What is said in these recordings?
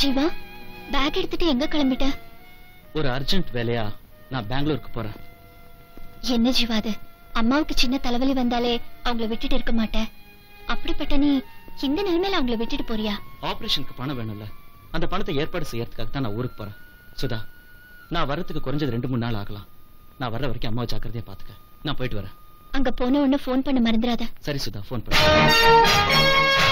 Jeeva back எடுத்துட்டு எங்க கிளம்பிட்ட ஒரு அர்ஜென்ட் வேலையா நான் பெங்களூருக்கு போறேன் என்ன ஜீவா அது அம்மாவுக்கு சின்ன தலைவலி வந்தாலே அவங்கள விட்டுட்டு இருக்க மாட்டேன் அப்படிப்பட்ட நீ இந்த நிலைமையில அவங்கள விட்டுட்டு போறியா ஆபரேஷனுக்கு பணம் வேணும்ல அந்த பணத்தை ஏற்பாடு செய்யறதுக்காக தான் நான் ஊருக்கு போறேன் சுதா நான் வரதுக்கு குறைஞ்சது ரெண்டு மூணு நாள் ஆகலாம் நான் வர்ற வரைக்கும் அம்மாவை ஜாக்கிரதையா பாத்துக்க நான் போயிட்டு வரேன் அங்க போன உடனே ஃபோன் பண்ண மறந்துடாத சரி சுதா ஃபோன் பண்ணு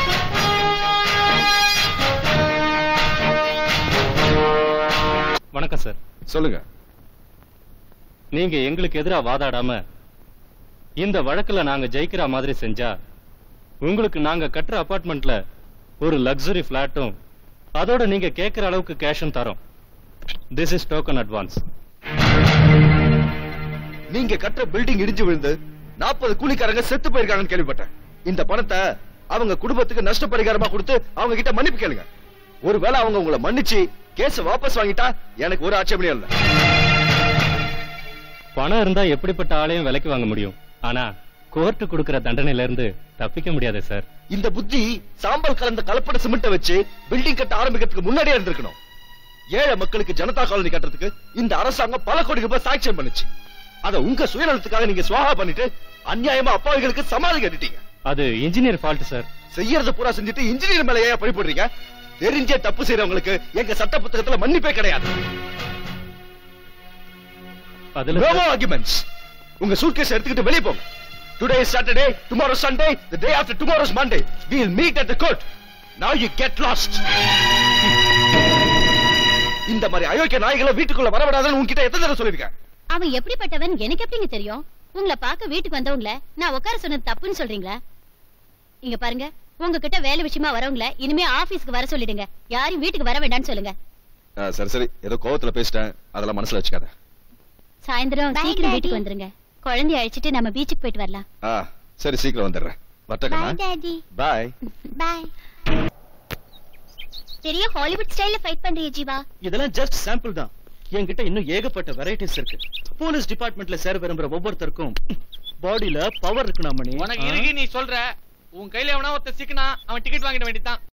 வணக்கம் சார் சொல்லுங்க நீங்க எங்களுக்கு எதிரா வாதாடாம இந்த வழக்குல நாங்க ஜெயிக்கிற மாதிரி செஞ்சா உங்களுக்கு நாங்க கட்டுற அபார்ட்மெண்ட்ல ஒரு லக்ஸுரி பிளாட்டும் அதோட நீங்க கேட்கிற அளவுக்கு கேஷும் தரோம் திஸ் இஸ் டோக்கன் அட்வான்ஸ் நீங்க கட்டுற பில்டிங் இடிஞ்சு விழுந்து நாற்பது கூலிக்காரங்க செத்து போயிருக்காங்கன்னு கேள்விப்பட்டேன் இந்த பணத்தை அவங்க குடும்பத்துக்கு நஷ்ட பரிகாரமா கொடுத்து அவங்க கிட்ட மன்னிப்பு கேளுங்க ஒருவேளை அவங்க உங்களை மன்னிச்சு கேஸ் வாபஸ் வாங்கிட்டா எனக்கு ஒரு ஆட்சேபனையும் இல்ல பணம் இருந்தா எப்படிப்பட்ட ஆளையும் விலைக்கு வாங்க முடியும் ஆனா கோர்ட்டு கொடுக்கிற தண்டனையில இருந்து தப்பிக்க முடியாது சார் இந்த புத்தி சாம்பல் கலந்த கலப்பட சிமெண்ட வச்சு பில்டிங் கட்ட ஆரம்பிக்கிறதுக்கு முன்னாடியே இருந்திருக்கணும் ஏழை மக்களுக்கு ஜனதா காலனி கட்டுறதுக்கு இந்த அரசாங்கம் பல கோடி ரூபாய் சாட்சியம் பண்ணுச்சு அத உங்க சுயநலத்துக்காக நீங்க சுவாகா பண்ணிட்டு அநியாயமா அப்பாவிகளுக்கு சமாதி கட்டிட்டீங்க அது இன்ஜினியர் ஃபால்ட் சார் செய்யறது பூரா செஞ்சுட்டு இன்ஜினியர் மேல ஏன் பழி போடுறீங்க தெரிஞ்சே தப்பு செய்யறவங்களுக்கு எங்க சட்ட புத்தகத்துல மன்னிப்பே கிடையாது அதுல No more arguments. உங்க சூட்கேஸ் எடுத்துக்கிட்டு வெளிய போங்க today is Saturday tomorrow Sunday the day after tomorrow is Monday we will meet at the court now you get lost இந்த மாதிரி அயோக்கிய நாய்களை வீட்டுக்குள்ள வரவிடாதுன்னு உன்கிட்ட எத்தனை தடவை சொல்லிருக்கேன் அவன் எப்படிப்பட்டவன் எனக்கு எப்படிங்க தெரியும் உங்களை பார்க்க வீட்டுக்கு வந்தவங்கள நான் உட்கார சொன்னது தப்புன்னு சொல்றீங்களா இங்க பாருங்க உங்ககிட்ட வேலை விஷயமா வரவங்கள இனிமே ஆபீஸ்க்கு வர சொல்லிடுங்க யாரையும் வீட்டுக்கு வர வேண்டாம்னு சொல்லுங்க சரி சரி ஏதோ கோவத்துல பேசிட்டேன் அதெல்லாம் மனசுல வச்சுக்காத சாயந்தரம் Bye, சீக்கிரம் Daddy. வீட்டுக்கு வந்துருங்க குழந்தைய அழைச்சிட்டு நம்ம பீச்சுக்கு போயிட்டு வரலாம் ஆ சரி சீக்கிரம் வந்துடுறேன் வட்டக்கண்ணா டாடி பாய் பாய் பெரிய ஹாலிவுட் ஸ்டைல்ல ஃபைட் பண்றிய ஜீவா இதெல்லாம் ஜஸ்ட் சாம்பிள் தான் என்கிட்ட இன்னும் ஏகப்பட்ட வெரைட்டிஸ் இருக்கு போலீஸ் டிபார்ட்மெண்ட்ல சேர விரும்புற ஒவ்வொருத்தருக்கும் பாடியில பவர் இருக்கு மணி உனக்கு இருக்கு நீ சொல்ற உன் கையில எவனா ஒருத்த சிக்கனா அவன் டிக்கெட் வாங்கிட வேண்டியதான்